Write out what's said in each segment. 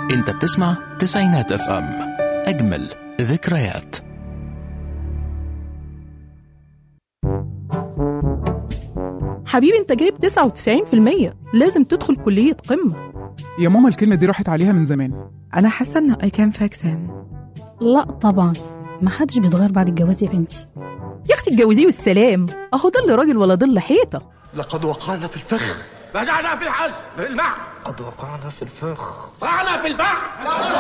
انت بتسمع تسعينات اف ام اجمل ذكريات حبيبي انت جايب 99% لازم تدخل كلية قمة يا ماما الكلمة دي راحت عليها من زمان أنا حاسة إن أي كان فاكسان لا طبعا ما حدش بيتغير بعد الجواز يا بنتي يا اختي اتجوزيه والسلام اهو ضل راجل ولا ضل حيطة لقد وقعنا في الفخ بدأنا في الحل بالمعنى قد وقعنا في الفخ وقعنا في الفحم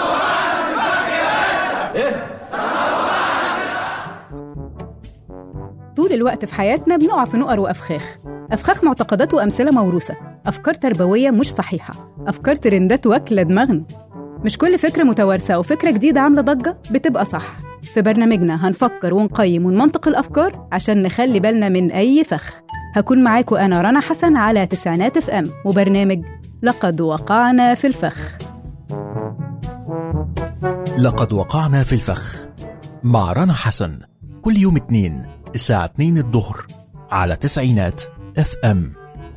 طول الوقت في حياتنا بنقع في نقر وأفخاخ أفخاخ معتقدات وأمثلة موروثة أفكار تربوية مش صحيحة أفكار ترندات واكلة دماغنا مش كل فكرة متوارثة أو فكرة جديدة عاملة ضجة بتبقى صح في برنامجنا هنفكر ونقيم ونمنطق الأفكار عشان نخلي بالنا من أي فخ هكون معاكم أنا رنا حسن على تسعينات اف ام وبرنامج لقد وقعنا في الفخ لقد وقعنا في الفخ مع رنا حسن كل يوم اثنين الساعة 2 الظهر على تسعينات اف ام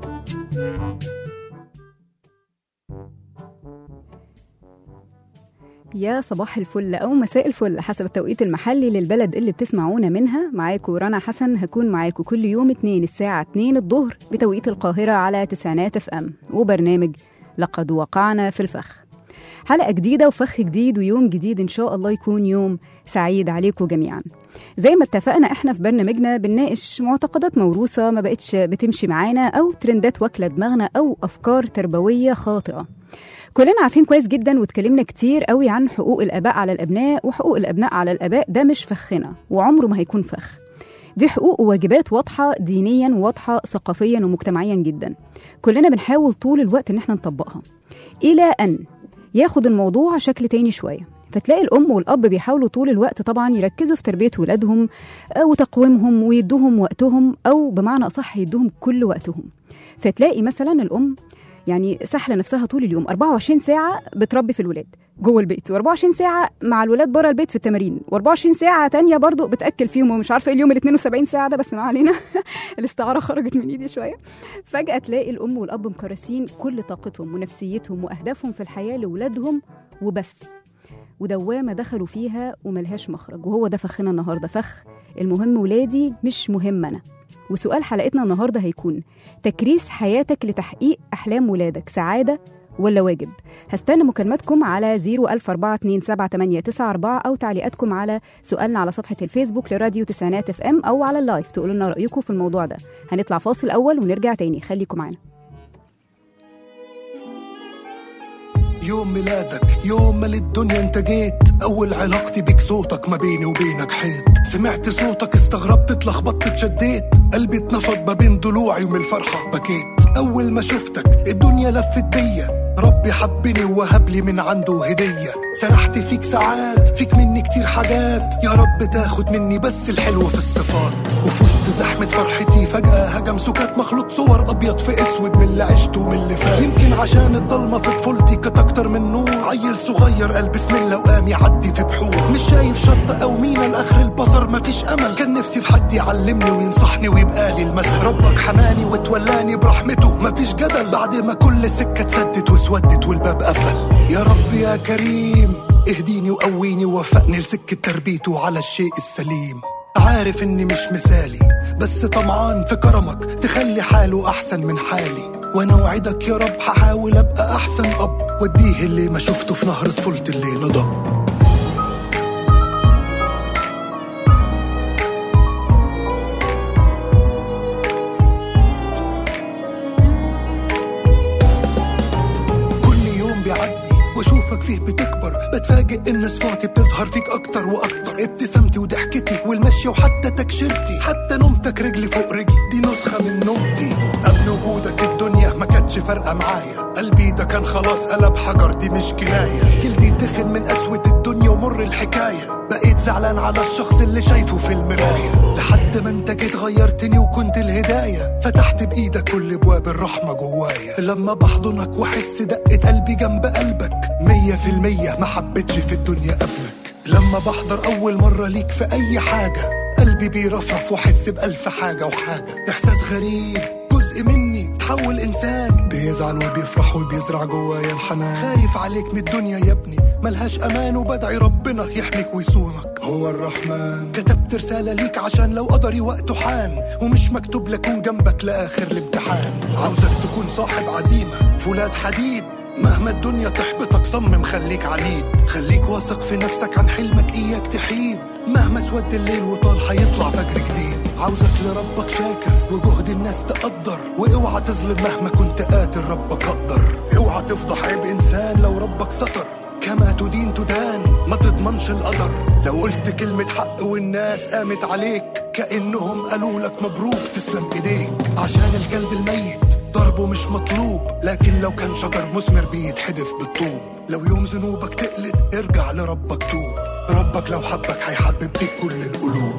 يا صباح الفل أو مساء الفل حسب التوقيت المحلي للبلد اللي بتسمعونا منها معاكم رنا حسن هكون معاكم كل يوم اتنين الساعة 2 الظهر بتوقيت القاهرة على تسعينات اف ام وبرنامج لقد وقعنا في الفخ حلقة جديدة وفخ جديد ويوم جديد إن شاء الله يكون يوم سعيد عليكم جميعا زي ما اتفقنا احنا في برنامجنا بنناقش معتقدات موروثة ما بقتش بتمشي معانا أو ترندات واكلة دماغنا أو أفكار تربوية خاطئة كلنا عارفين كويس جدا واتكلمنا كتير قوي عن حقوق الآباء على الأبناء وحقوق الأبناء على الآباء ده مش فخنا وعمره ما هيكون فخ دي حقوق وواجبات واضحة دينيا واضحة ثقافيا ومجتمعيا جدا كلنا بنحاول طول الوقت ان احنا نطبقها إلى أن ياخد الموضوع شكل تاني شوية فتلاقي الأم والأب بيحاولوا طول الوقت طبعا يركزوا في تربية ولادهم آه، وتقويمهم ويدوهم وقتهم أو بمعنى أصح يدوهم كل وقتهم فتلاقي مثلا الأم يعني سحله نفسها طول اليوم 24 ساعه بتربي في الولاد جوه البيت و24 ساعه مع الولاد بره البيت في التمارين و24 ساعه تانية برضو بتاكل فيهم ومش عارفه ايه اليوم ال 72 ساعه ده بس ما علينا الاستعاره خرجت من ايدي شويه فجاه تلاقي الام والاب مكرسين كل طاقتهم ونفسيتهم واهدافهم في الحياه لاولادهم وبس ودوامه دخلوا فيها وملهاش مخرج وهو ده فخنا النهارده فخ المهم ولادي مش مهم انا وسؤال حلقتنا النهارده هيكون تكريس حياتك لتحقيق أحلام ولادك سعادة ولا واجب هستنى مكالماتكم على 014278994 أو تعليقاتكم على سؤالنا على صفحة الفيسبوك لراديو تسعينات اف ام أو على اللايف تقولوا لنا رأيكم في الموضوع ده هنطلع فاصل أول ونرجع تاني خليكم معانا يوم ميلادك يوم ما للدنيا انت جيت اول علاقتي بيك صوتك ما بيني وبينك حيط سمعت صوتك استغربت اتلخبطت اتشديت قلبي اتنفض ما بين ضلوعي ومن الفرحة بكيت اول ما شفتك الدنيا لفت بيا ربي حبني ووهب لي من عنده هدية سرحت فيك ساعات فيك مني كتير حاجات يا رب تاخد مني بس الحلوة في الصفات وفي وسط زحمة فرحتي فجأة هجم سكات مخلوط صور أبيض في أسود من اللي عشته ومن اللي فات يمكن عشان الضلمة في طفولتي كانت أكتر من نور عيل صغير قال بسم الله وقام يعدي في بحور مش شايف شط أو مينا لآخر البصر مفيش أمل كان نفسي في حد يعلمني وينصحني ويبقى لي المثل ربك حماني وتولاني برحمته مفيش جدل بعد ما كل سكة اتسدت واسودت والباب قفل يا رب يا كريم اهديني وقويني ووفقني لسكة تربيته على الشيء السليم عارف اني مش مثالي بس طمعان في كرمك تخلي حاله احسن من حالي وانا وعدك يا رب هحاول ابقى احسن اب واديه اللي ما شفته في نهر طفولتي اللي نضب كل يوم بيعدي واشوفك فيه بتكبر بتفاجئ ان صفاتي بتظهر فيك اكتر واكتر ابتسامتي وضحكتي والمشي وحتى تكشيرتي حتى نومتك رجلي فوق رجلي دي نسخه من نومتي قبل وجودك الدنيا ما كانتش فارقه معايا قلبي ده كان خلاص قلب حجر دي مش كنايه جلدي تخن من قسوه الدنيا ومر الحكايه بقيت زعلان على الشخص اللي شايفه في المرايه لحد ما انت جيت غيرتني وكنت الهدايه فتحت بايدك كل ابواب الرحمه جوايا لما بحضنك واحس دقه قلبي جنب قلبك مية في المية ما حبيتش في الدنيا قبلك لما بحضر اول مره ليك في اي حاجه قلبي بيرفرف واحس بالف حاجه وحاجه احساس غريب جزء مني اتحول بتحول انسان بيزعل وبيفرح وبيزرع جوايا الحنان خايف عليك من الدنيا يا ابني ملهاش امان وبدعي ربنا يحميك ويصونك هو الرحمن كتبت رسالة ليك عشان لو قدري وقته حان ومش مكتوب لكون جنبك لاخر الامتحان عاوزك تكون صاحب عزيمة فولاذ حديد مهما الدنيا تحبطك صمم خليك عنيد خليك واثق في نفسك عن حلمك اياك تحيد مهما سود الليل وطال حيطلع فجر جديد عاوزك لربك شاكر وجهد الناس تقدر واوعى تظلم مهما كنت قادر ربك اقدر اوعى تفضح عيب انسان لو ربك ستر كما تدين تدان ما تضمنش القدر لو قلت كلمة حق والناس قامت عليك كأنهم قالوا لك مبروك تسلم ايديك عشان الكلب الميت ضربه مش مطلوب لكن لو كان شجر مثمر بيتحدف بالطوب لو يوم ذنوبك تقلد ارجع لربك توب ربك لو حبك هيحبب فيك كل القلوب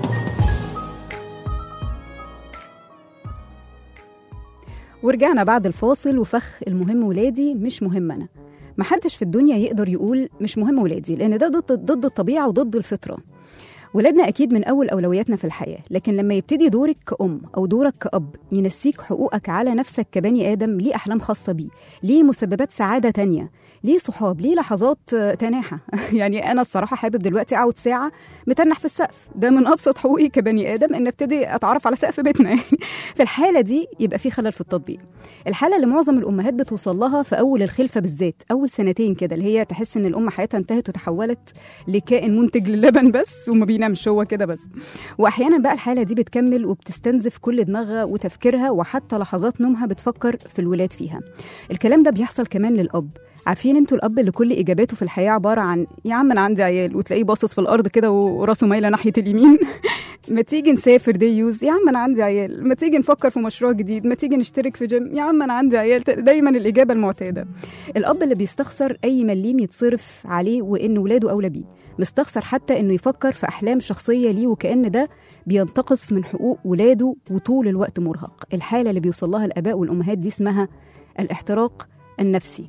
ورجعنا بعد الفاصل وفخ المهم ولادي مش مهم انا محدش في الدنيا يقدر يقول مش مهم ولادي لان ده ضد ضد الطبيعه وضد الفطره ولادنا اكيد من اول اولوياتنا في الحياه لكن لما يبتدي دورك كأم او دورك كأب ينسيك حقوقك على نفسك كبني ادم ليه احلام خاصه بيه ليه مسببات سعاده تانية ليه صحاب ليه لحظات آه، تناحه يعني انا الصراحه حابب دلوقتي اقعد ساعه متنح في السقف ده من ابسط حقوقي كبني ادم ان ابتدي اتعرف على سقف بيتنا يعني في الحاله دي يبقى في خلل في التطبيق الحاله اللي معظم الامهات بتوصل لها في اول الخلفه بالذات اول سنتين كده اللي هي تحس ان الام حياتها انتهت وتحولت لكائن منتج للبن بس وما بينامش هو كده بس واحيانا بقى الحاله دي بتكمل وبتستنزف كل دماغها وتفكيرها وحتى لحظات نومها بتفكر في الولاد فيها الكلام ده بيحصل كمان للاب عارفين انتوا الاب اللي كل اجاباته في الحياه عباره عن يا عم انا عندي عيال وتلاقيه باصص في الارض كده وراسه مايله ناحيه اليمين ما تيجي نسافر دي يوز يا عم انا عندي عيال ما تيجي نفكر في مشروع جديد ما تيجي نشترك في جيم يا عم انا عندي عيال دايما الاجابه المعتاده الاب اللي بيستخسر اي مليم يتصرف عليه وان ولاده اولى بيه مستخسر حتى انه يفكر في احلام شخصيه ليه وكان ده بينتقص من حقوق ولاده وطول الوقت مرهق الحاله اللي بيوصل لها الاباء والامهات دي اسمها الاحتراق النفسي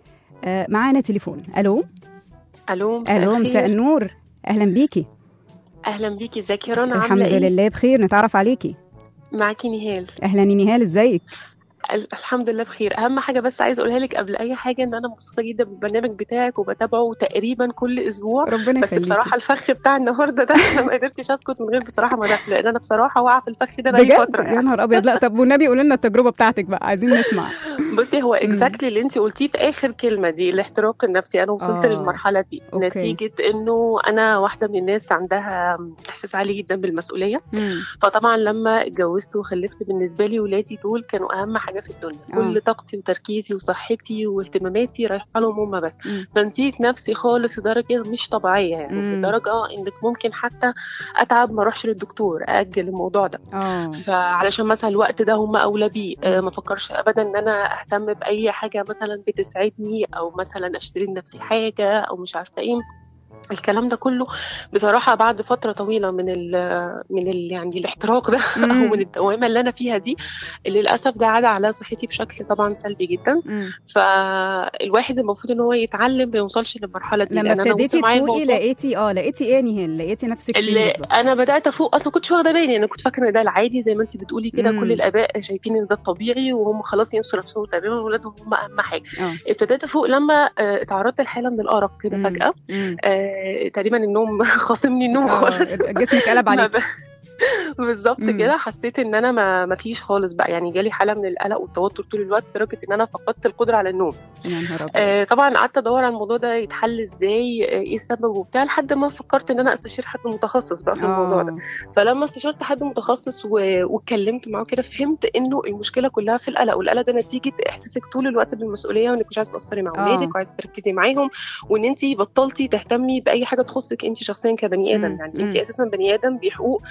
آه معانا تليفون الو الو مساء الو الخير. مساء النور اهلا بيكي اهلا بيكي ازيك يا رنا الحمد عامله ايه لله بخير نتعرف عليكي معاكي نهال اهلا يا نهال ازيك ال- الحمد لله بخير اهم حاجه بس عايزه اقولها لك قبل اي حاجه ان انا مبسوطه جدا بالبرنامج بتاعك وبتابعه تقريبا كل اسبوع ربنا بس يخليكي بصراحه الفخ بتاع النهارده ده انا ما قدرتش اسكت من غير بصراحه ما أدخل، لان انا بصراحه واقعه في الفخ ده بقالي بجد فتره يا يعني. نهار ابيض لا طب والنبي قولي لنا التجربه بتاعتك بقى عايزين نسمع بصي هو اكزاكتلي اللي انت قلتيه في اخر كلمه دي الاحتراق النفسي انا وصلت آه. للمرحله دي أوكي. نتيجه انه انا واحده من الناس عندها احساس عالي جدا بالمسؤوليه مم. فطبعا لما اتجوزت وخلفت بالنسبه لي ولادي دول كانوا اهم حاجه في الدنيا آه. كل طاقتي وتركيزي وصحتي واهتماماتي رايحه لهم هم بس مم. فنسيت نفسي خالص لدرجه مش طبيعيه يعني مم. لدرجه انك ممكن حتى اتعب ما اروحش للدكتور اجل الموضوع ده اه فعلشان مثلا الوقت ده هم اولى بيه آه، ما فكرش ابدا ان انا اهتم باي حاجه مثلا بتسعدني او مثلا اشتري لنفسي حاجه او مش عارفه ايه الكلام ده كله بصراحه بعد فتره طويله من ال من ال يعني الاحتراق ده او مم. من الدوامه اللي انا فيها دي للاسف ده عاد على صحتي بشكل طبعا سلبي جدا مم. فالواحد المفروض ان هو يتعلم ما يوصلش للمرحله دي لما لأن أنا ابتديتي وصل معايا تفوقي الموضوع- لقيتي اه لقيتي ايه يا نهال لقيتي نفسك فين اللي بالظبط انا بدات افوق اصلا كنتش واخده بالي انا كنت فاكره ان ده العادي زي ما انت بتقولي كده مم. كل الاباء شايفين ان ده الطبيعي وهم خلاص ينسوا نفسهم تماما واولادهم هم اهم حاجه اه ابتديت افوق لما آه، اتعرضت لحاله من الارق كده مم. فجاه مم. آه، تقريبا النوم خاصمني النوم اه خالص جسمك قلب ما عليكي ب- بالظبط مم. كده حسيت ان انا ما ما فيش خالص بقى يعني جالي حاله من القلق والتوتر طول الوقت لدرجه ان انا فقدت القدره على النوم يا نهار آه ابيض طبعا قعدت ادور على الموضوع ده يتحل ازاي آه ايه السبب وبتاع لحد ما فكرت ان انا استشير حد متخصص بقى في الموضوع ده اه فلما استشرت حد متخصص و... واتكلمت معاه كده فهمت انه المشكله كلها في القلق والقلق ده نتيجه احساسك طول الوقت بالمسؤوليه وانك مش عايزه تاثري مع آه. اولادك وعايزه تركزي معاهم وان انت بطلتي تهتمي باي حاجه تخصك انت شخصيا كبني ادم مم. يعني انت مم. اساسا بني ادم بحقوق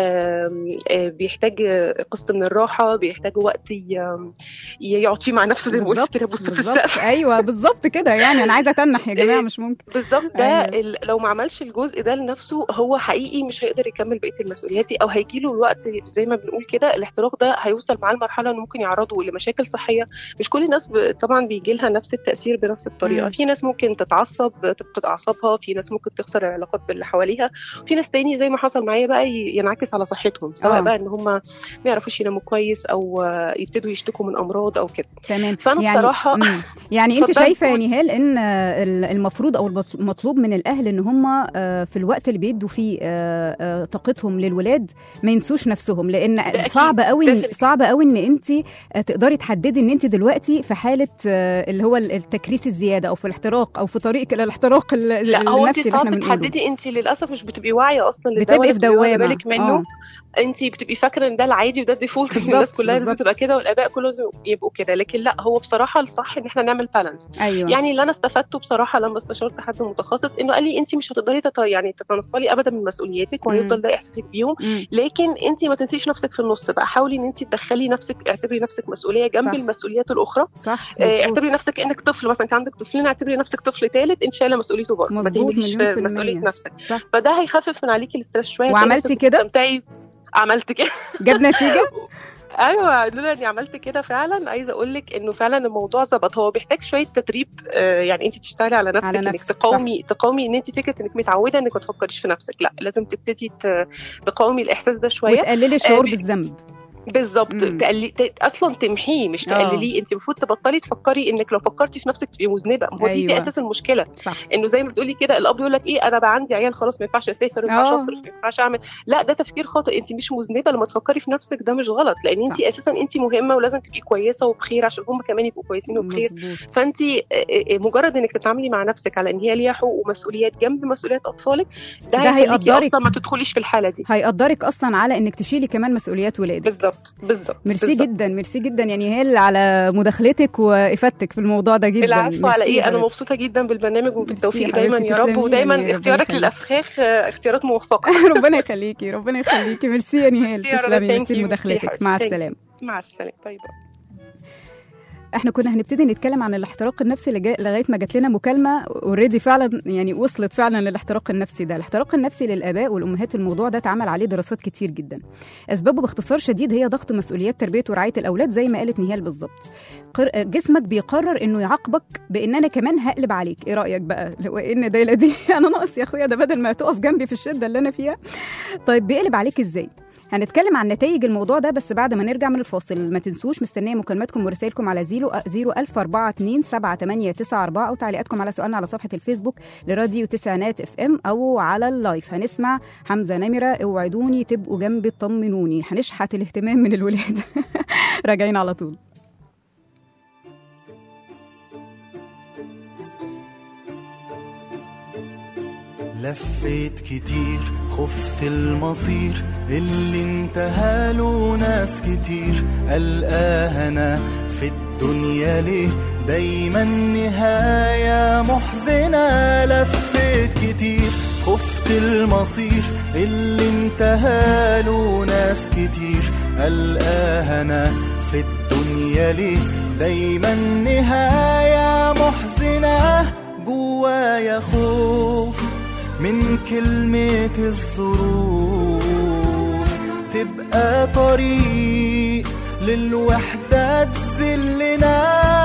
آم، آه، بيحتاج آه، قسط من الراحه بيحتاج وقت ي- يقعد فيه مع نفسه زي ما قلت بالظبط كده بص في بالظبط السقف ايوه بالظبط كده يعني انا عايزه اتنح يا جماعه إيه. مش ممكن بالظبط ده أيوة. ال- لو ما عملش الجزء ده لنفسه هو حقيقي مش هيقدر يكمل بقيه المسؤوليات دي او هيجيله الوقت زي ما بنقول كده الاحتراق ده هيوصل معاه لمرحله انه ممكن يعرضه لمشاكل صحيه مش كل الناس ب... طبعا بيجي لها نفس التاثير بنفس الطريقه مم. في ناس ممكن تتعصب تفقد اعصابها في ناس ممكن تخسر العلاقات باللي حواليها في ناس تاني زي ما حصل معايا بقى ي- بينعكس على صحتهم سواء آه. بقى ان هم ما يعرفوش يناموا كويس او آه، يبتدوا يشتكوا من امراض او كده تمام فانا يعني بصراحه مم. يعني انت اتفضلي شايفه يا قولي. نهال ان آه، ال- المفروض او المطلوب من الاهل ان هم آه، في الوقت اللي بيدوا فيه آه، آه، طاقتهم للولاد ما ينسوش نفسهم لان أكيد. صعب قوي definitely. صعب قوي ان انت آه، تقدري تحددي ان انت دلوقتي في حاله آه، اللي هو التكريس الزياده او في الاحتراق او في طريق الى الاحتراق ال- ال- لا هو انت النفسي اللي احنا صعب بنقوله تحددي انت للاسف مش بتبقي واعيه اصلا لده بتبقي ولا في بتبقي واخدة دوامة. بالك منه آه. انت بتبقي فاكره ان ده العادي وده الديفولت بالظبط، الناس كلها لازم بالظبط. تبقى كده والاباء كلهم لازم يبقوا كده لكن لا هو بصراحه الصح ان احنا نعمل بالانس ايوه يعني اللي انا استفدته بصراحه لما استشرت حد متخصص انه قال لي انت مش هتقدري تت... يعني تتنصلي ابدا من مسؤولياتك وهيفضل ده احساسك بيهم مم. لكن انت ما تنسيش نفسك في النص بقى حاولي ان انت تدخلي نفسك اعتبري نفسك مسؤوليه جنب صح. المسؤوليات الاخرى صح آه، مظبوط. اعتبري نفسك انك طفل مثلا انت عندك طفلين اعتبري نفسك طفل ثالث انت شايله مسؤوليته برضه ما مظبوط، تهمليش مليون في في مسؤوليه المية. نفسك صح فده هيخفف من عليكي الاسترس شويه وعملتي تلاقي نفسك كده؟ بتستمتعي عملت كده جاب نتيجه ايوه لولا اني عملت كده فعلا عايزه اقول لك انه فعلا الموضوع ظبط هو بيحتاج شويه تدريب آه، يعني انت تشتغلي على نفسك على انك نفسك، تقاومي تقاومي ان انت فكره انك متعوده انك ما تفكريش في نفسك لا لازم تبتدي ت- تقاومي الاحساس ده شويه وتقللي الشعور آه، بالذنب بالظبط مم. تقلي... ت... اصلا تمحيه مش آه. تقلليه انت المفروض تبطلي تفكري انك لو فكرتي في نفسك تبقي مذنبه ما هو دي, أيوة. دي اساس المشكله صح انه زي ما بتقولي كده الاب يقول لك ايه انا بقى عندي عيال خلاص ما ينفعش اسافر ما ينفعش آه. اصرف ما ينفعش اعمل لا ده تفكير خاطئ انت مش مذنبه لما تفكري في نفسك ده مش غلط لان انت صح. اساسا انت مهمه ولازم تبقي كويسه وبخير عشان هم كمان يبقوا كويسين وبخير مظبوط فانت مجرد انك تتعاملي مع نفسك على ان هي ليها حقوق ومسؤوليات جنب مسؤوليات اطفالك ده, ده هيخليكي هيقدرك. اصلا ما تدخليش في الحاله دي هيقدرك اصلا على انك تشيلي كمان مسؤوليات ولادك بالظبط بالظبط ميرسي بالظبط. جدا ميرسي جدا يا نهال على مداخلتك وافادتك في الموضوع ده جدا العفو على ميرسي ايه انا حبيبتي. مبسوطه جدا بالبرنامج وبالتوفيق ميرسي دايما حبيبتي، يا رب تسلمي ودايما يعني، ربنا اختيارك يخليك. للافخاخ آه، اختيارات موفقه ربنا يخليكي ربنا يخليكي ميرسي يا نهال ميرسي يا رنا، تسلمي thank ميرسي you، لمداخلتك ميرسي مع حبيبتي، thank you. السلامه مع السلامه باي باي احنا كنا هنبتدي نتكلم عن الاحتراق النفسي لجا- لغايه ما جات لنا مكالمه اوريدي فعلا يعني وصلت فعلا للاحتراق النفسي ده الاحتراق النفسي للاباء والامهات الموضوع ده اتعمل عليه دراسات كتير جدا اسبابه باختصار شديد هي ضغط مسؤوليات تربيه ورعايه الاولاد زي ما قالت نهال بالظبط قر- جسمك بيقرر انه يعاقبك بان انا كمان هقلب عليك ايه رايك بقى لو ان ده دي انا ناقص يا اخويا ده بدل ما تقف جنبي في الشده اللي انا فيها طيب بيقلب عليك ازاي هنتكلم عن نتائج الموضوع ده بس بعد ما نرجع من الفاصل ما تنسوش مستنيه مكالماتكم ورسائلكم على زيرو زيرو ألف أربعة اتنين سبعة تمانية تسعة أربعة أو تعليقاتكم على سؤالنا على صفحة الفيسبوك لراديو تسعينات اف ام أو على اللايف هنسمع حمزة نمرة اوعدوني تبقوا جنبي طمنوني هنشحت الاهتمام من الولاد راجعين على طول لفيت كتير خفت المصير اللي انتهى له ناس كتير ألقاها أنا في الدنيا ليه دايما نهاية محزنة لفيت كتير خفت المصير اللي انتهى له ناس كتير ألقاها أنا في الدنيا ليه دايما نهاية محزنة جوايا خوف من كلمة الظروف تبقى طريق للوحدة تذلنا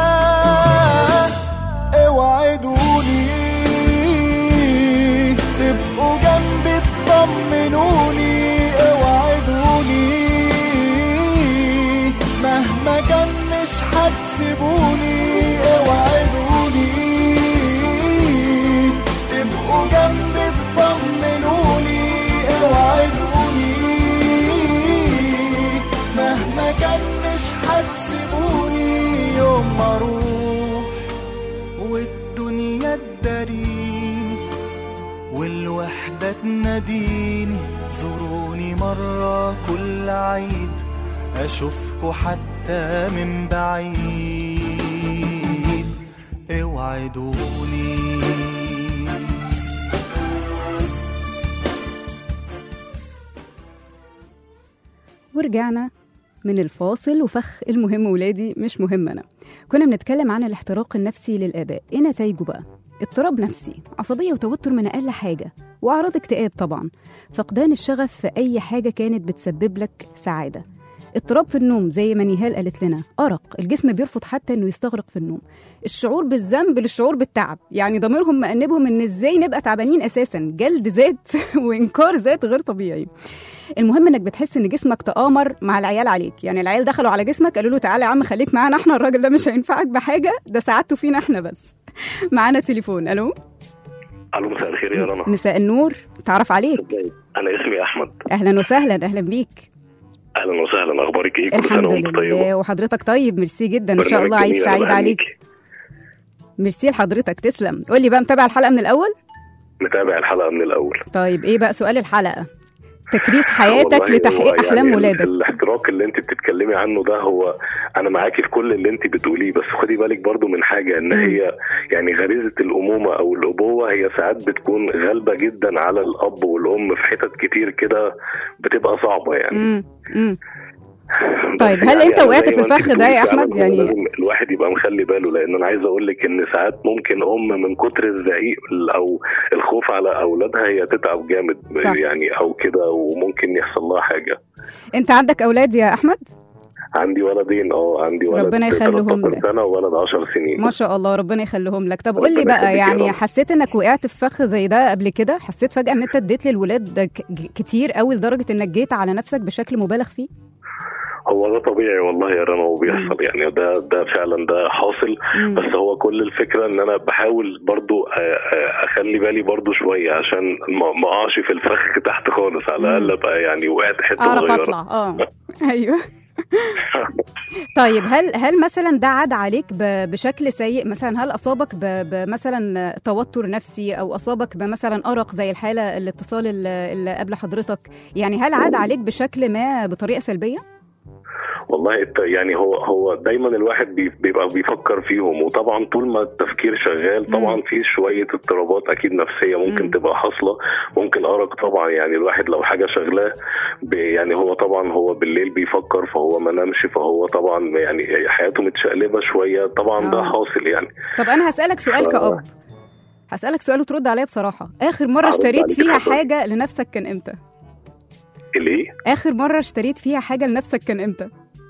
اوعدوني تبقوا جنبي تطمنوني اوعدوني مهما كان مش هتسيبوني اوعدوني تبقوا جنبي تطمنوني اوعدوني مهما كان مش هتسيبوني يوم ما اروح والدنيا تداريني والوحدة تناديني زوروني مرة كل عيد أشوفكوا حتى من بعيد اوعدوني ورجعنا من الفاصل وفخ المهم ولادي مش مهم انا كنا بنتكلم عن الاحتراق النفسي للاباء ايه نتائجه بقى اضطراب نفسي عصبيه وتوتر من اقل حاجه واعراض اكتئاب طبعا فقدان الشغف في اي حاجه كانت بتسبب لك سعاده اضطراب في النوم زي ما نيهال قالت لنا ارق الجسم بيرفض حتى انه يستغرق في النوم الشعور بالذنب للشعور بالتعب يعني ضميرهم مأنبهم ان ازاي نبقى تعبانين اساسا جلد ذات وانكار ذات غير طبيعي المهم انك بتحس ان جسمك تآمر مع العيال عليك يعني العيال دخلوا على جسمك قالوا له تعالى يا عم خليك معانا احنا الراجل ده مش هينفعك بحاجه ده سعادته فينا احنا بس معانا تليفون الو الو مساء الخير يا رنا مساء النور تعرف عليك انا اسمي احمد اهلا وسهلا اهلا بيك اهلا وسهلا اخبارك ايه كل سنه الحمد وانت طيبه لله وحضرتك طيب ميرسي جدا ان شاء برنامج الله عيد جميل، سعيد أنا عليك بهنيك. ميرسي لحضرتك تسلم قول لي بقى متابع الحلقه من الاول متابع الحلقه من الاول طيب ايه بقى سؤال الحلقه تكريس حياتك والله هو لتحقيق احلام يعني ولادك الاحتراق اللي انت بتتكلمي عنه ده هو انا معاكي في كل اللي انت بتقوليه بس خدي بالك برضو من حاجه ان هي يعني غريزه الامومه او الابوه هي ساعات بتكون غالبه جدا على الاب والام في حتت كتير كده بتبقى صعبه يعني مم. مم. بس طيب، هل يعني أنت أنا وقعت زي في ما أنت الفخ ده يا بتقولي أحمد؟ فعلاً هو يعني- لازم الواحد يبقى مخلي باله لان انا عايز اقول لك ان ساعات ممكن ام من كتر الزعيق او الخوف على اولادها هي تتعب جامد صح. يعني او كده وممكن يحصل لها حاجه انت عندك اولاد يا احمد عندي ولدين اه عندي ولد ربنا يخليهم 13 لك. سنه وولد 10 سنين ما شاء الله ربنا يخليهم لك طب قول لي ربنا بقى يخليك يا يعني رب. حسيت انك وقعت في فخ زي ده قبل كده حسيت فجاه ان انت اديت للولاد ده ك- كتير قوي لدرجه انك جيت على نفسك بشكل مبالغ فيه هو ده طبيعي والله يا رنا وبيحصل يعني ده ده فعلا ده حاصل مم. بس هو كل الفكره ان انا بحاول برضو آه، آه، اخلي بالي برضو شويه عشان ما ما اقعش في الفخ تحت خالص على الاقل ابقى يعني وقعت حته اعرف صغيره اطلع اه ايوه طيب هل هل مثلا ده عاد عليك ب- بشكل سيء مثلا هل اصابك ب- بمثلا توتر نفسي او اصابك بمثلا ارق زي الحاله الاتصال اللي اللي قبل حضرتك يعني هل عاد عليك بشكل ما بطريقه سلبيه والله الت- يعني هو هو دايما الواحد بي- بيبقى بيفكر فيهم وطبعا طول ما التفكير شغال طبعا في شويه اضطرابات اكيد نفسيه ممكن تبقى حاصله ممكن ارق طبعا يعني الواحد لو حاجه شغلاه ب- يعني هو طبعا هو بالليل بيفكر فهو ما نامش فهو طبعا يعني حياته متشقلبه شويه طبعا ده آه. حاصل يعني طب انا هسالك سؤال ف- كأب هسالك سؤال وترد عليا بصراحه اخر مره هرد اشتريت عليك فيها اتفضل. حاجه لنفسك كان امتى ليه؟ اخر مره اشتريت فيها حاجه لنفسك كان امتى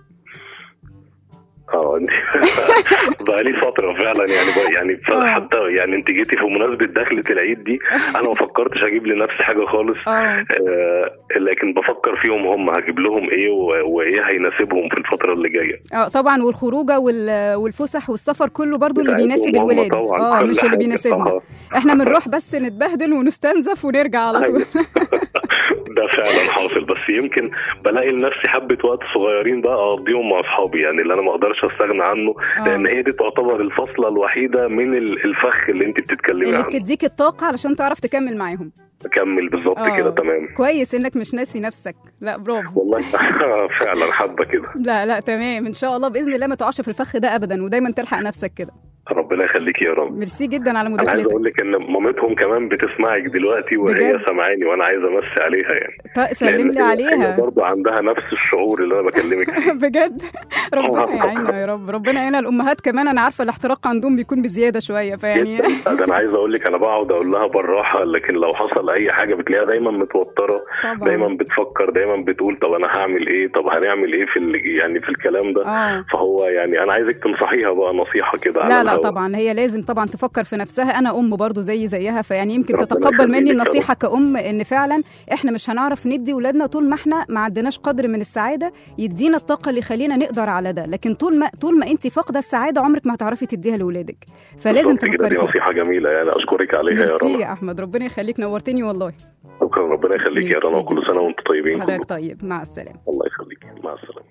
اه انت بقى لي فتره فعلا يعني بقى يعني ف- آه. حتى يعني انت جيتي في مناسبه دخله العيد دي انا ما فكرتش اجيب لنفسي حاجه خالص اه آه لكن بفكر فيهم هم هجيب لهم ايه و- وايه هيناسبهم في الفتره اللي جايه اه طبعا والخروجه وال- والفسح والسفر كله برضو اللي بتاعتهم بيناسب هم الولاد طبعاً، اه كل مش اللي حاجة. بيناسبنا آه. احنا بنروح بس نتبهدل ونستنزف ونرجع على طول ده فعلا حاصل بس يمكن بلاقي لنفسي حبه وقت صغيرين بقى اقضيهم مع اصحابي يعني اللي انا ما اقدرش استغنى عنه آه. لان هي دي تعتبر الفصله الوحيده من ال- الفخ اللي انت بتتكلمي اللي عنه بتديك الطاقه علشان تعرف تكمل معاهم اكمل بالظبط آه. كده تمام كويس انك مش ناسي نفسك لا برافو والله فعلا حابه كده لا لا تمام ان شاء الله باذن الله ما تقعش في الفخ ده ابدا ودايما تلحق نفسك كده ربنا يخليكي يا رب ميرسي جدا على انا عايز مداخلتك اقول لك ان مامتهم كمان بتسمعك دلوقتي وهي بجد؟ سامعاني وانا عايز امسي عليها يعني طيب سلم لي لأن هي- عليها هي برضه عندها نفس الشعور اللي انا بكلمك فيه بجد ربنا يعينها يا رب ربنا يعينها الامهات كمان انا عارفه الاحتراق عندهم بيكون بزياده شويه فيعني جداً. ده انا عايز اقول لك انا بقعد اقول لها بالراحه لكن لو حصل اي حاجه بتلاقيها دايما متوتره طبعاً. دايما بتفكر دايما بتقول طب انا هعمل ايه طب هنعمل ايه في ال- يعني في الكلام ده آه. فهو يعني انا عايزك تنصحيها بقى نصيحه كده على لا لا الهوا. طبعا هي لازم طبعا تفكر في نفسها انا ام برضو زي زيها فيعني يمكن ربنا تتقبل مني يخليك يا النصيحه كأم ان فعلا احنا مش هنعرف ندي ولادنا طول ما احنا ما عندناش قدر من السعاده يدينا الطاقه اللي يخلينا نقدر على ده لكن طول ما طول ما انت فاقده السعاده عمرك ما هتعرفي تديها لاولادك فلازم بالظبط كده تفكري دي في نصيحه نفسك. جميله يعني اشكرك عليها يا ميرسي رنا يا احمد ربنا يخليك نورتني والله شكرا ربنا يخليك يا رنا وكل سنه وانتم طيبين حضرتك كلكم. طيب مع السلامه الله يخليك مع السلامه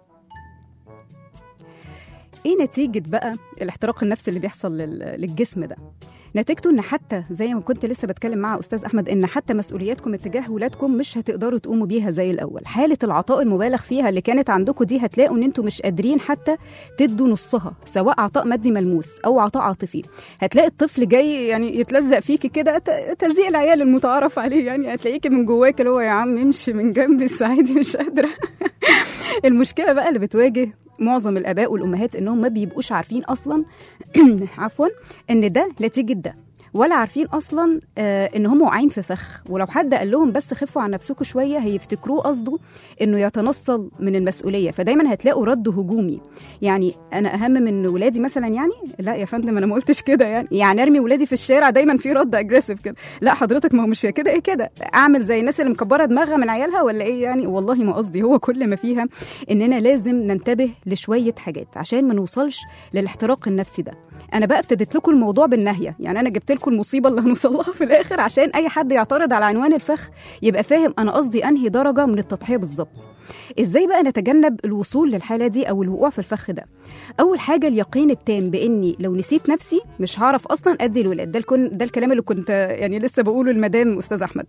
ايه نتيجة بقى الاحتراق النفسي اللي بيحصل لل- للجسم ده؟ نتيجته ان حتى زي ما كنت لسه بتكلم مع استاذ احمد ان حتى مسؤولياتكم اتجاه ولادكم مش هتقدروا تقوموا بيها زي الاول، حالة العطاء المبالغ فيها اللي كانت عندكم دي هتلاقوا ان انتم مش قادرين حتى تدوا نصها، سواء عطاء مادي ملموس او عطاء عاطفي. هتلاقي الطفل جاي يعني يتلزق فيكي كده ت- تلزيق العيال المتعارف عليه يعني هتلاقيكي من جواك اللي هو يا عم امشي من جنبي السعيدي مش قادرة. المشكله بقى اللي بتواجه معظم الاباء والامهات انهم ما بيبقوش عارفين اصلا عفوا ان ده نتيجه ده ولا عارفين اصلا آه ان هم واقعين في فخ ولو حد قال لهم بس خفوا عن نفسكم شويه هيفتكروه قصده انه يتنصل من المسؤوليه فدايما هتلاقوا رد هجومي يعني انا اهم من ولادي مثلا يعني لا يا فندم انا ما قلتش كده يعني يعني ارمي ولادي في الشارع دايما في رد اجريسيف كده لا حضرتك ما هو مش كده ايه كده اعمل زي الناس اللي مكبره دماغها من عيالها ولا ايه يعني والله ما قصدي هو كل ما فيها اننا لازم ننتبه لشويه حاجات عشان ما نوصلش للاحتراق النفسي ده انا بقى ابتديت لكم الموضوع بالنهيه يعني انا جبت لكم المصيبه اللي هنوصل لها في الاخر عشان اي حد يعترض على عنوان الفخ يبقى فاهم انا قصدي انهي درجه من التضحيه بالظبط ازاي بقى نتجنب الوصول للحاله دي او الوقوع في الفخ ده اول حاجه اليقين التام باني لو نسيت نفسي مش هعرف اصلا ادي الولاد ده الكون ده الكلام اللي كنت يعني لسه بقوله لمدام استاذ احمد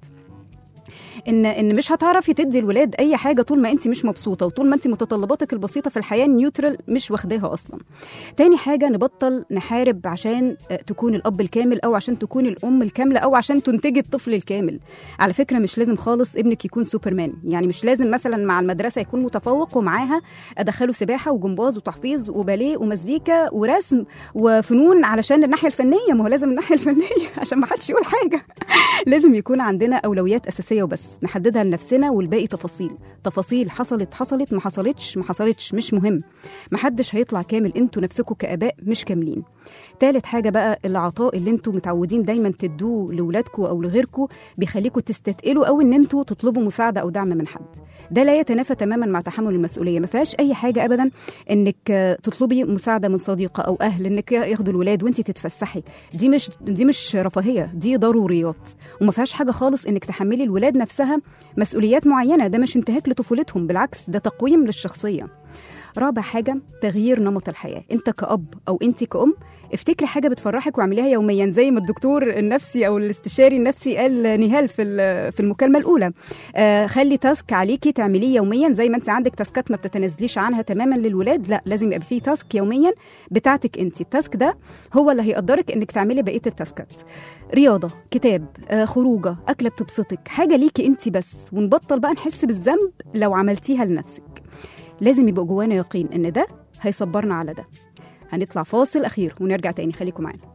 ان ان مش هتعرفي تدي الولاد اي حاجه طول ما انت مش مبسوطه وطول ما انت متطلباتك البسيطه في الحياه نيوترال مش واخداها اصلا تاني حاجه نبطل نحارب عشان آه، تكون الاب الكامل او عشان تكون الام الكامله او عشان تنتجي الطفل الكامل على فكره مش لازم خالص ابنك يكون سوبرمان يعني مش لازم مثلا مع المدرسه يكون متفوق ومعاها ادخله سباحه وجمباز وتحفيظ وباليه ومزيكا ورسم وفنون علشان الناحيه الفنيه ما هو لازم الناحيه الفنيه عشان ما حدش يقول حاجه لازم يكون عندنا اولويات اساسيه وبس نحددها لنفسنا والباقي تفاصيل تفاصيل حصلت حصلت ما حصلتش ما حصلتش مش مهم محدش هيطلع كامل انتوا نفسكم كاباء مش كاملين تالت حاجه بقى العطاء اللي انتوا متعودين دايما تدوه لاولادكم او لغيركم بيخليكم تستثقلوا او ان انتوا تطلبوا مساعده او دعم من حد ده لا يتنافى تماما مع تحمل المسؤوليه ما فيهاش اي حاجه ابدا انك آه، تطلبي مساعده من صديقه او اهل انك ياخدوا الولاد وانت تتفسحي دي مش دي مش رفاهيه دي ضروريات وما فيهاش حاجه خالص انك تحملي الولاد نفسها مسؤوليات معينه ده مش انتهاك لطفولتهم بالعكس ده تقويم للشخصيه رابع حاجة تغيير نمط الحياة أنت كأب أو أنت كأم افتكري حاجة بتفرحك واعمليها يوميا زي ما الدكتور النفسي أو الاستشاري النفسي قال نهال في ال- في المكالمة الأولى آه خلي تاسك عليكي تعمليه يوميا زي ما أنت عندك تاسكات ما بتتنازليش عنها تماما للولاد لا لازم يبقى فيه تاسك يوميا بتاعتك أنت التاسك ده هو اللي هيقدرك إنك تعملي بقية التاسكات رياضة كتاب آه خروجة أكلة بتبسطك حاجة ليكي أنت بس ونبطل بقى نحس بالذنب لو عملتيها لنفسك لازم يبقى جوانا يقين ان ده هيصبرنا على ده هنطلع فاصل اخير ونرجع تاني خليكم معانا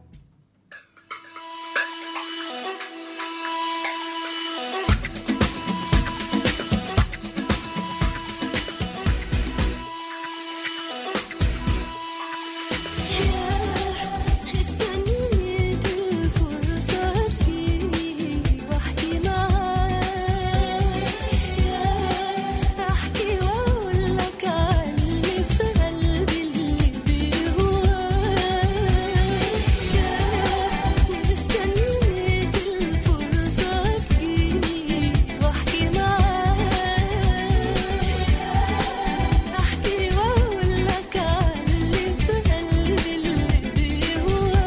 استنيت الفرصة تجيني واحكي معاك احكي واقول لك عن اللي في قلبي اللي بيهواك استنيت الفرصة تجيني واحكي معاك احكي واقول لك عن اللي في قلبي اللي بيهواك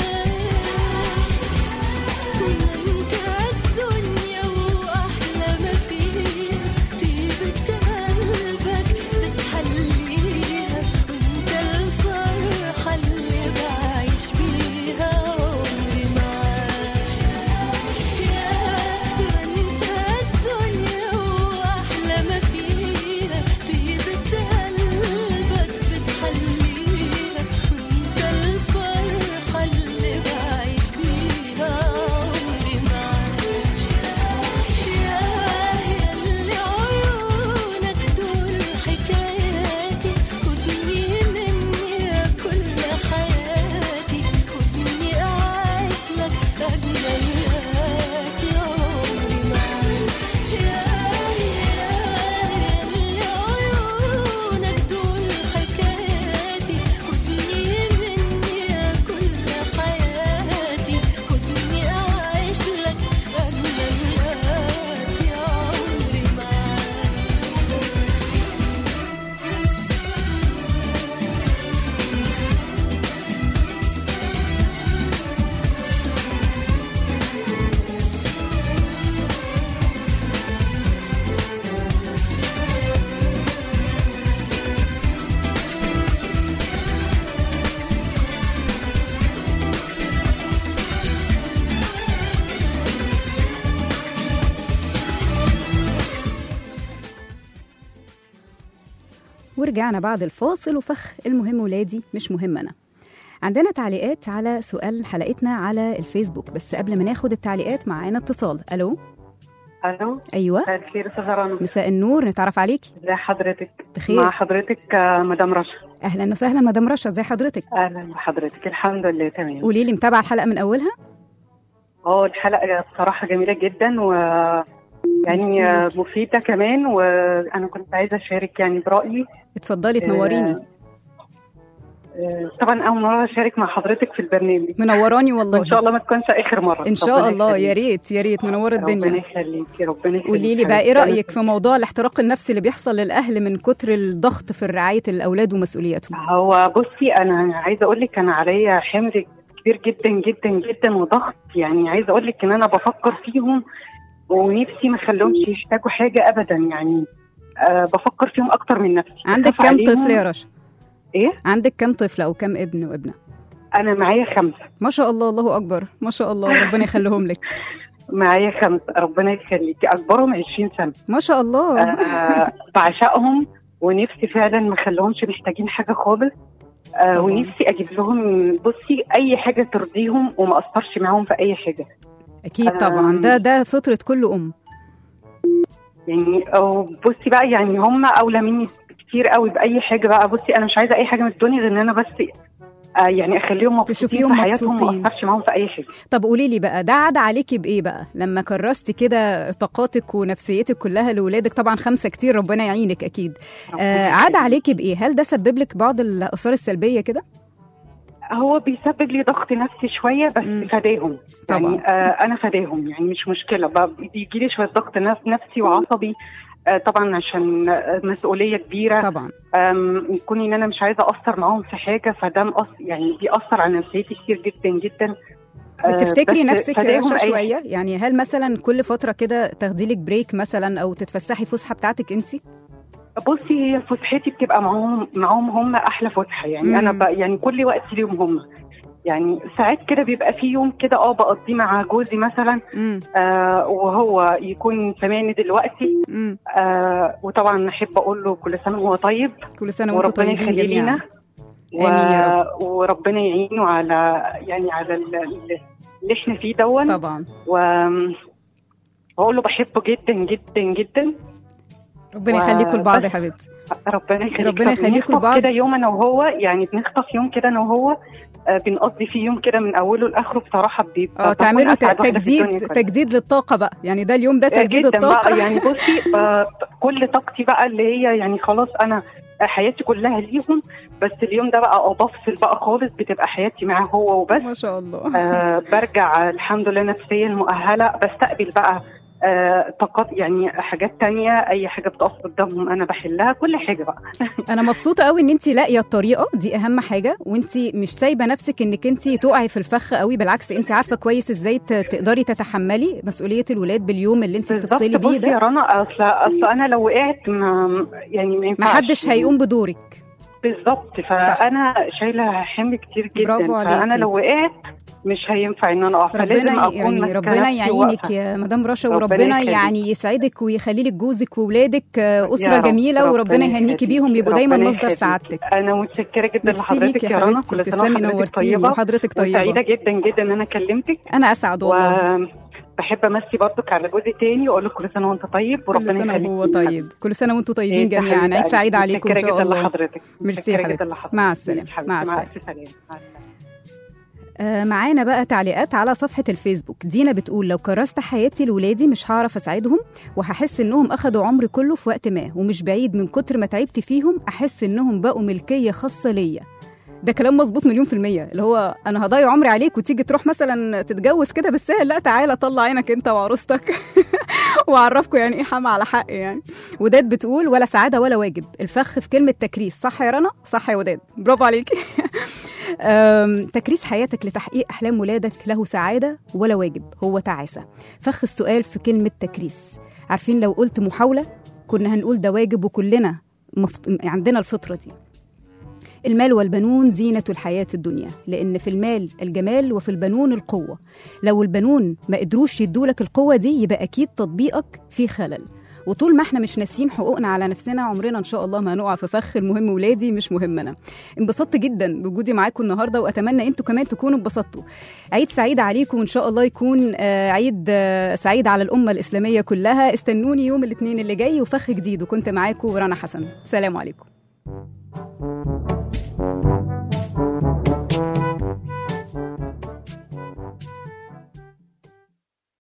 وانت الدنيا واحلى ما فيها طيبة قلبك بتحليها وانت الفرحة اللي بعيش بيها عمري معاك يا ما انت الدنيا واحلى ما فيها طيبة قلبك بتحليها وانت الفرحة اللي بعيش بيها عمري معاك يا ياللي عيونك دول حكاياتي خدني مني يا كل حياتي خدني أعيش لك أجمل حياتي عمري معاك يا ياللي عيونك دول حكاياتي خدني مني يا كل حياتي خدني أعيش لك أجمل حياتي عمري معاك ورجعنا بعد الفاصل وفخ المهم ولادي مش مهم انا عندنا تعليقات على سؤال حلقتنا على الفيسبوك بس قبل ما ناخد التعليقات معانا اتصال الو الو ايوه مساء الخير استاذه رنا مساء النور نتعرف عليكي ازي حضرتك بخير مع حضرتك آه، مدام رشا اهلا وسهلا مدام رشا ازي حضرتك اهلا بحضرتك الحمد لله تمام قولي لي متابعه الحلقه من اولها اه الحلقه بصراحه جميله جدا و يعني آه، مفيده كمان وانا كنت عايزه اشارك يعني برايي اتفضلي تنوريني آه، طبعا اول مره اشارك مع حضرتك في البرنامج منوراني والله ان شاء الله ما تكونش اخر مره ان شاء الله يا ريت يا ريت منوره ربنا الدنيا يخليكي ربنا يخليكي قولي لي بقى ايه رايك في موضوع الاحتراق النفسي اللي بيحصل للاهل من كتر الضغط في رعايه الاولاد ومسؤولياتهم هو بصي انا عايزه اقول لك انا عليا حمل كبير جدا جدا جدا وضغط يعني عايزه اقول لك ان انا بفكر فيهم ونفسي ما اخليهمش يحتاجوا حاجه ابدا يعني أه بفكر فيهم اكتر من نفسي عندك بخاف كام عليهم. طفل يا رشا ايه عندك كام طفل او كام ابن وابنه انا معايا خمسه ما شاء الله الله اكبر ما شاء الله ربنا يخليهم لك معايا خمسه ربنا يخليكي اكبرهم 20 سنه ما شاء الله آه بعشقهم ونفسي فعلا ما اخليهمش محتاجين حاجه خالص آه ونفسي اجيب لهم بصي اي حاجه ترضيهم وما اثرش معاهم في اي حاجه اكيد طبعا ده ده فطره كل ام يعني أو بصي بقى يعني هم اولى مني كتير قوي باي حاجه بقى بصي انا مش عايزه اي حاجه من الدنيا غير ان انا بس آه يعني اخليهم مبسوطين تشوفيهم في حياتهم مبسوطين. وما اثرش معاهم في اي حاجه طب قولي لي بقى ده عاد عليكي بايه بقى لما كرستي كده طاقاتك ونفسيتك كلها لاولادك طبعا خمسه كتير ربنا يعينك اكيد آه عاد عليكي بايه هل ده سبب لك بعض الاثار السلبيه كده هو بيسبب لي ضغط نفسي شويه بس فداهم طبعا. يعني آه انا فداهم يعني مش مشكله بيجي لي شويه ضغط نف- نفسي وعصبي آه طبعا عشان آه، مسؤوليه كبيره طبعا آم، كوني ان انا مش عايزه اثر معاهم في حاجه فده مأث... يعني بيأثر على نفسيتي كتير جدا جدا آه، بتفتكري بس نفسك يا فداهم رشا أي شويه يعني هل مثلا كل فتره كده تاخدي لك بريك مثلا او تتفسحي فسحه بتاعتك انت بصي هي فسحتي بتبقى معاهم معاهم هم احلى فسحه يعني مم. انا ب... يعني كل وقت ليهم هم يعني ساعات كده بيبقى في يوم كده اه بقضيه مع جوزي مثلا آه وهو يكون سامعني دلوقتي آه وطبعا احب اقول له كل سنه وهو طيب كل سنه وانتم وربنا طيبين يخليه جميعا لينا و... آمين يا رب. وربنا يعينه على يعني على ال- ال- اللي احنا فيه دون طبعا و بقول له بحبه جدا جدا جدا ربنا و- يخليكم لبعض يا بس- حبيبتي ربنا يخليك ربنا طب يخليكم نخطف لبعض. كده يوم انا وهو يعني بنخطف يوم كده انا وهو آه بنقضي فيه يوم كده من اوله لاخره بصراحه بيبقى اه بكون تعملوا ت- أسعد واحدة في الدنيا تجديد كلها. تجديد للطاقه بقى يعني ده اليوم ده آه، تجديد جدا الطاقه بقى يعني بصي ب- كل طاقتي بقى اللي هي يعني خلاص انا حياتي كلها ليهم بس اليوم ده بقى اه بفصل بقى خالص بتبقى حياتي معاه هو وبس ما شاء الله آه برجع الحمد لله نفسيا مؤهله بستقبل بقى آه طاقات يعني حاجات تانية اي حاجه بتقف قدامهم انا بحلها كل حاجه بقى انا مبسوطه قوي ان انت لاقيه الطريقه دي اهم حاجه وانت مش سايبه نفسك انك انت تقعي في الفخ قوي بالعكس انت عارفه كويس ازاي ت- تقدري تتحملي مسؤوليه الولاد باليوم اللي انت بتفصلي بالظبط بيه بصي يا ده رنا اصل اصل انا لو وقعت ما يعني ما ينفعش محدش هيقوم بدورك بالظبط فانا شايله حمل كتير جدا برافو عليكي. فانا لو وقعت مش هينفع ان انا اقف فلازم ربنا اكون يعني ماسكة ربنا نفسي يعينك وواقفة. يا مدام رشا ربنا وربنا يخليك. يعني يسعدك ويخلي لك جوزك واولادك آه، اسره يا رب، جميله وربنا ربنا يهنيكي يخليك. بيهم يبقوا دايما ربنا مصدر يخليك. سعادتك انا متشكره جدا ميرسي لحضرتك ليك يا يا رنا حبيبتي، كل سنه تسلمي وحضرتك نورتيني طيبه وحضرتك طيبة. سعيده جدا جدا ان انا كلمتك انا اسعد والله وبحب امسي برضك على جوزي تاني واقول له كل سنه وانت طيب كل وربنا سنه يخليك وهو طيب كل سنه وانتم طيبين إيه، جميعا حبيبة عيد سعيد قلبي. عليكم ان متشكرة شاء جدا الله لحضرتك ميرسي يا متشكرة جدا حبيبتي لحضرتك. مع السلامه حبيبتي. مع مع السلامه الف سلامه مع السلامة. آه، معانا بقى تعليقات على صفحة الفيسبوك دينا بتقول لو كرست حياتي لولادي مش هعرف أساعدهم وهحس إنهم أخدوا عمري كله في وقت ما ومش بعيد من كتر ما تعبت فيهم أحس إنهم بقوا ملكية خاصة ليا ده كلام مظبوط مليون في المية اللي هو أنا هضيع عمري عليك وتيجي تروح مثلا تتجوز كده بالسهل لا تعالى طلع عينك أنت وعروستك وأعرفكم يعني إيه حما على حق يعني وداد بتقول ولا سعادة ولا واجب الفخ في كلمة تكريس صح يا رنا؟ صح يا وداد برافو عليكي أم، تكريس حياتك لتحقيق أحلام ولادك له سعادة ولا واجب هو تعاسة فخ السؤال في كلمة تكريس عارفين لو قلت محاولة كنا هنقول ده واجب وكلنا مفت... عندنا الفطرة دي المال والبنون زينة الحياة الدنيا لأن في المال الجمال وفي البنون القوة لو البنون ما قدروش يدولك القوة دي يبقى أكيد تطبيقك فيه خلل وطول ما احنا مش ناسيين حقوقنا على نفسنا عمرنا ان شاء الله ما هنقع في فخ المهم ولادي مش مهمنا انبسطت جدا بوجودي معاكم النهارده واتمنى انتوا كمان تكونوا انبسطتوا عيد سعيد عليكم وان شاء الله يكون آه، عيد آه، سعيد على الامه الاسلاميه كلها استنوني يوم الاثنين اللي جاي وفخ جديد وكنت معاكم رنا حسن سلام عليكم